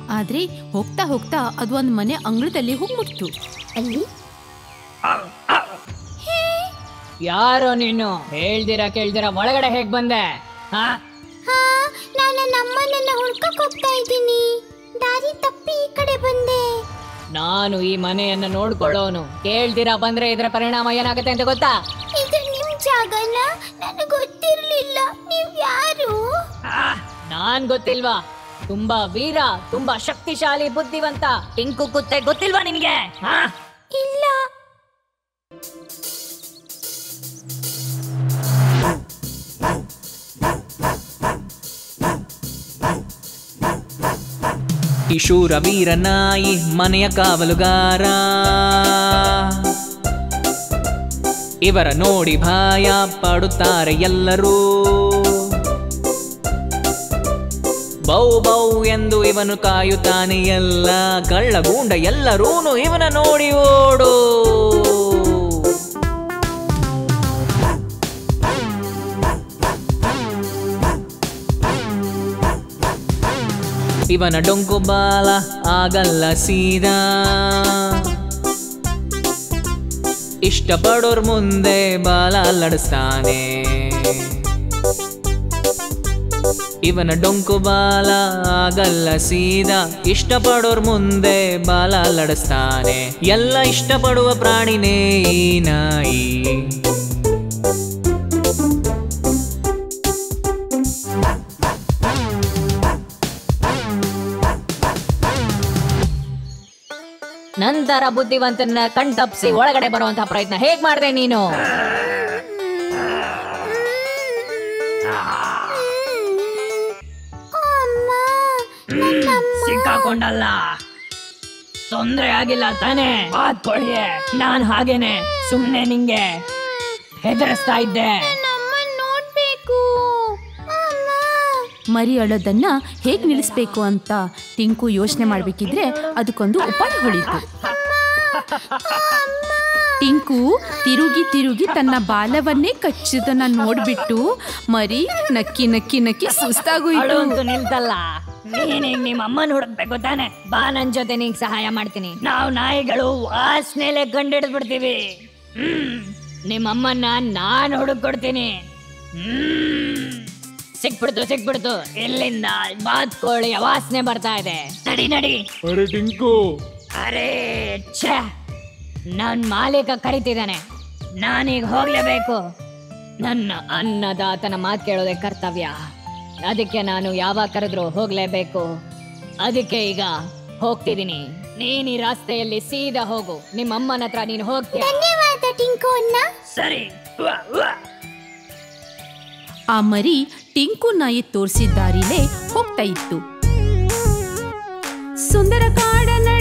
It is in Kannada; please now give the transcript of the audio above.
ಆದ್ರೆ ಹೋಗ್ತಾ ಹೋಗ್ತಾ ಅದು ಒಂದ್ ಮನೆ ಅಂಗಳದಲ್ಲಿ ಹೋಗಿ ಮುಟ್ತು ಅಲ್ಲಿ ಯಾರೋ ನೀನು ಹೇಳ್ದಿರ ಕೇಳ್ದಿರ ಒಳಗಡೆ ಹೇಗ್ ಬಂದೆ ಹಾ ಹಾ ನಾನು ನಮ್ಮನ್ನ ಹುಡ್ಕಕ್ ಹೋಗ್ತಾ ಇದ್ದೀನಿ ದಾರಿ ತಪ್ಪಿ ಈ ಕಡೆ ಬಂದೆ ನಾನು ಈ ಮನೆಯನ್ನ ನೋಡ್ಕೊಳ್ಳೋನು ಕೇಳ್ದಿರ ಬಂದ್ರೆ ಇದ್ರ ಪರಿಣಾಮ ಏನಾಗುತ್ತೆ ಅಂತ ಗೊತ್ತಾ ಇದು ನಿಮ್ ಜಾಗನ ನನಗೆ ಗೊತ್ತಿರ್ಲಿಲ್ಲ ನೀವ್ ಯಾರು ಆ, ನಾನ್ ಗೊತ್ತಿಲ್ವಾ ತುಂಬಾ ವೀರ ತುಂಬಾ ಶಕ್ತಿಶಾಲಿ ಬುದ್ಧಿವಂತ ಟಿಂಕು ಕುತ್ತೆ ಗೊತ್ತಿಲ್ವಾ ನಿನಗೆ ಹಾ ಇಲ್ಲ ಕಿಶೂರ ವೀರ ನಾಯಿ ಮನೆಯ ಕಾವಲುಗಾರ ಇವರ ನೋಡಿ ಭಯ ಪಡುತ್ತಾರೆ ಎಲ್ಲರೂ ಬೌ ಬೌ ಎಂದು ಇವನು ಕಾಯುತ್ತಾನೆ ಎಲ್ಲ ಕಳ್ಳಗೂಂಡ ಎಲ್ಲರೂನು ಇವನ ನೋಡಿ ಓಡು ಇವನ ಡೊಂಕು ಬಾಲ ಆಗಲ್ಲ ಸೀದಾ ಇಷ್ಟಪಡೋರ್ ಮುಂದೆ ಬಾಲ ಅಲ್ಲಾಡಿಸ್ತಾನೆ ಇವನ ಡೊಂಕು ಬಾಲ ಆಗಲ್ಲ ಸೀದಾ ಇಷ್ಟಪಡೋರ್ ಮುಂದೆ ಬಾಲ ಅಲ್ಲಾಡಿಸ್ತಾನೆ ಎಲ್ಲ ಇಷ್ಟಪಡುವ ಪ್ರಾಣಿನೇ ಈ ನಾಯಿ ನಂತರ ಬುದ್ಧಿವಂತನ ಕಣ್ತಪ್ಸಿ ಒಳಗಡೆ ಬರುವಂತ ಪ್ರಯತ್ನ ಹೇಗ್ ಮಾಡ್ದೆ ನೀನು ಅಮ್ಮ ನನ್ನಮ್ಮ ಸಿಕ್ಕಾಕೊಂಡಲ್ಲ ತೊಂದ್ರೆ ಆಗಿಲ್ಲ ತಾನೇ ಬಾತ್ಕೊಳ್ಳಿಯೇ ನಾನ್ ಹಾಗೇನೆ ಸುಮ್ನೆ ನಿಂಗೆ ಹೆದರಿಸ್ತಾ ಇದ್ದೆ ನಮ್ಮ ನೋಡ್ಬೇಕು ಅಮ್ಮ ಮರಿ ಅಳೋದನ್ನ ಹೇಗ್ ನಿಲ್ಲಿಸ್ಬೇಕು ಅಂತ ಟಿಂಕು ಯೋಚನೆ ಮಾಡ್ಬೇಕಿದ್ರೆ ಅದಕ್ಕೊಂದು ಉಪಾಯ ಹೊಳಿತು ಟಿಂಕು ತಿರುಗಿ ತಿರುಗಿ ತನ್ನ ಬಾಲವನ್ನೇ ಕಚ್ಚುದನ್ನ ನೋಡ್ಬಿಟ್ಟು ಮರಿ ನಕ್ಕಿ ನಕ್ಕಿ ನಕ್ಕಿ ಸುಸ್ತಾಗೋಯ್ತು ಅಳೋಂತು ನಿಲ್ತಲ್ಲ ನೀನೀಗ ನಿಮ್ಮ ಅಮ್ಮನ ಹುಡುಕ್ಬೇಕು ತಾನೆ ಬಾ ನನ್ ಜೊತೆ ನೀಗ್ ಸಹಾಯ ಮಾಡ್ತೀನಿ ನಾವು ನಾಯಿಗಳು ವಾಸನೆಲೆ ಕಂಡಿಡ್ದು ಬಿಡ್ತೀವಿ ಹ್ಮ್ ನಿಮ್ಮ ಅಮ್ಮನ್ನ ನಾನ್ ಹುಡುಕೊಡ್ತೀನಿ ಹ್ಮ್ ಸಿಕ್ಬಿಡ್ತು ಸಿಕ್ಬಿಡ್ತು ಇಲ್ಲಿಂದ ಬಾತ್ಕೋಳಿಯ ವಾಸನೆ ಬರ್ತಾ ಇದೆ ನಡಿ ನಡಿ ಅರೆ ಟಿಂಕು ಅರೇ ಛೇ ನನ್ ಮಾಲೀಕ ಕರಿತಿದ್ದಾನೆ ನಾನೀಗ ಹೋಗ್ಲೇಬೇಕು ನನ್ನ ಅನ್ನದಾತನ ಮಾತು ಕೇಳೋದೇ ಕರ್ತವ್ಯ ಅದಕ್ಕೆ ನಾನು ಯಾವಾಗ ಕರೆದ್ರು ಹೋಗ್ಲೇಬೇಕು ಅದಕ್ಕೆ ಈಗ ಹೋಗ್ತಿದ್ದೀನಿ ನೀನ್ ಈ ರಾಸ್ತೆಯಲ್ಲಿ ಸೀದಾ ಹೋಗು ನಿಮ್ಮ ಅಮ್ಮನ ಹತ್ರ ನೀನು ಹೋಗ್ತೀಯ ಧನ್ಯವಾದ ಟಿಂಕು ಅಣ್ಣ ಸರಿ ಉವ್ವ, ಉವ್ವ. ಆ ಮರಿ ಟಿಂಕು ನಾಯಿ ತೋರಿಸಿದ ದಾರಿಲೇ ಹೋಗ್ತಾ ಇತ್ತು ಸುಂದರ ಕಾಡ